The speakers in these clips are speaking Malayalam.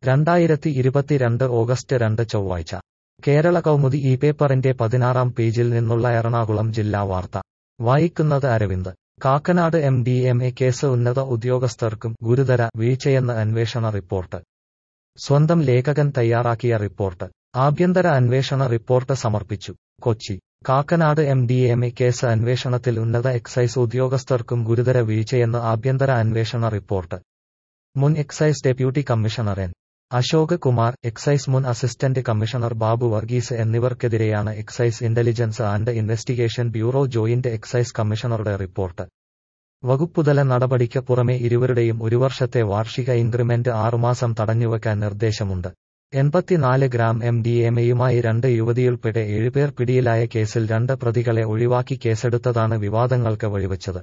രണ്ടായിരത്തി ഇരുപത്തിരണ്ട് ഓഗസ്റ്റ് രണ്ട് ചൊവ്വാഴ്ച കേരള കൗമുദി ഈ പേപ്പറിന്റെ പതിനാറാം പേജിൽ നിന്നുള്ള എറണാകുളം ജില്ലാ വാർത്ത വായിക്കുന്നത് Aravind Kakkanad M D M A case ഉന്നത ഉദ്യോഗസ്ഥർക്കും ഗുരുതര വീഴ്ചയെന്ന് അന്വേഷണ റിപ്പോർട്ട് സ്വന്തം ലേഖകൻ തയ്യാറാക്കിയ റിപ്പോർട്ട് ആഭ്യന്തര അന്വേഷണ റിപ്പോർട്ട് സമർപ്പിച്ചു Kochi Kakkanad M D M A case അന്വേഷണത്തിൽ ഉന്നത എക്സൈസ് ഉദ്യോഗസ്ഥർക്കും ഗുരുതര വീഴ്ചയെന്ന് ആഭ്യന്തര അന്വേഷണ റിപ്പോർട്ട് മുൻ excise deputy commissioner N Ashok Kumar excise മുൻ അസിസ്റ്റന്റ് കമ്മീഷണർ ബാബു വർഗീസ് എന്നിവർക്കെതിരെയാണ് excise intelligence and investigation bureau joint excise കമ്മീഷണറുടെ റിപ്പോർട്ട് വകുപ്പുതല നടപടിക്ക് പുറമെ ഇരുവരുടെയും ഒരു വർഷത്തെ വാർഷിക ഇൻക്രിമെന്റ് ആറുമാസം തടഞ്ഞുവെക്കാൻ നിർദ്ദേശമുണ്ട് എൺപത്തിനാല് ഗ്രാം എം ഡി എം എയുമായി രണ്ട് യുവതിയുൾപ്പെടെ ഏഴുപേർ പിടിയിലായ കേസിൽ രണ്ട് പ്രതികളെ ഒഴിവാക്കി കേസെടുത്തതാണ് വിവാദങ്ങൾക്ക് വഴിവെച്ചത്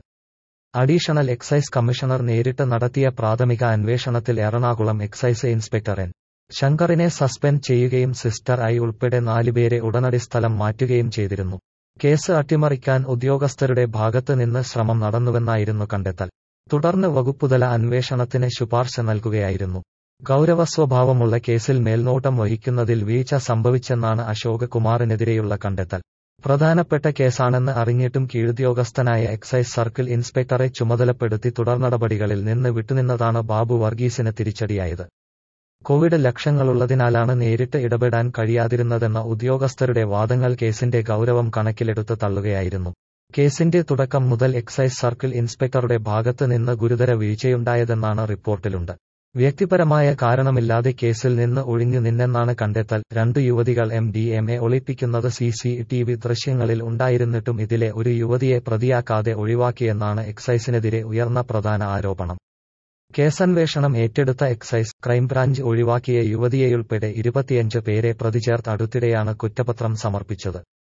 അഡീഷണൽ എക്സൈസ് കമ്മീഷണർ നേരിട്ട് നടത്തിയ പ്രാഥമിക അന്വേഷണത്തിൽ എറണാകുളം എക്സൈസ് ഇൻസ്പെക്ടർ എൻ ശങ്കറിനെ സസ്പെൻഡ് ചെയ്യുകയും സിസ്റ്റർ ഐ ഉൾപ്പെടെ നാലുപേരെ ഉടനടി സ്ഥലം മാറ്റുകയും ചെയ്തിരുന്നു കേസ് അട്ടിമറിക്കാൻ ഉദ്യോഗസ്ഥരുടെ ഭാഗത്ത് നിന്ന് ശ്രമം നടന്നുവെന്നായിരുന്നു കണ്ടെത്തൽ തുടർന്ന് വകുപ്പുതല അന്വേഷണത്തിന് ശുപാർശ നൽകുകയായിരുന്നു ഗൗരവസ്വഭാവമുള്ള കേസിൽ മേൽനോട്ടം വഹിക്കുന്നതിൽ വീഴ്ച സംഭവിച്ചെന്നാണ് അശോക് കുമാറിനെതിരെയുള്ള കണ്ടെത്തൽ പ്രധാനപ്പെട്ട കേസാണെന്ന് അറിഞ്ഞിട്ടും കീഴുദ്യോഗസ്ഥനായ എക്സൈസ് സർക്കിൾ ഇൻസ്പെക്ടറെ ചുമതലപ്പെടുത്തി തുടർനടപടികളിൽ നിന്ന് വിട്ടുനിന്നതാണ് ബാബു വർഗീസിന് തിരിച്ചടിയായത് കോവിഡ് ലക്ഷങ്ങളുള്ളതിനാലാണ് നേരിട്ട് ഇടപെടാൻ കഴിയാതിരുന്നതെന്ന ഉദ്യോഗസ്ഥരുടെ വാദങ്ങൾ കേസിന്റെ ഗൗരവം കണക്കിലെടുത്ത് തള്ളുകയായിരുന്നു കേസിന്റെ തുടക്കം മുതൽ എക്സൈസ് സർക്കിൾ ഇൻസ്പെക്ടറുടെ ഭാഗത്ത് നിന്ന് ഗുരുതര വീഴ്ചയുണ്ടായതെന്നാണ് റിപ്പോർട്ടിലുണ്ട് വ്യക്തിപരമായ കാരണമില്ലാതെ കേസിൽ നിന്ന് ഒഴിഞ്ഞു നിന്നെന്നാണ് കണ്ടെത്തൽ രണ്ടു യുവതികൾ എം ഡി എം എ ഒളിപ്പിക്കുന്നത് സി സി ടി വി ദൃശ്യങ്ങളിൽ ഉണ്ടായിരുന്നിട്ടും ഇതിലെ ഒരു യുവതിയെ പ്രതിയാക്കാതെ ഒഴിവാക്കിയെന്നാണ് എക്സൈസിനെതിരെ ഉയർന്ന പ്രധാന ആരോപണം കേസന്വേഷണം ഏറ്റെടുത്ത എക്സൈസ് ക്രൈംബ്രാഞ്ച് ഒഴിവാക്കിയ യുവതിയെയുൾപ്പെടെ ഇരുപത്തിയഞ്ച് പേരെ പ്രതിചേർത്ത് അടുത്തിടെയാണ് കുറ്റപത്രം സമർപ്പിച്ചത്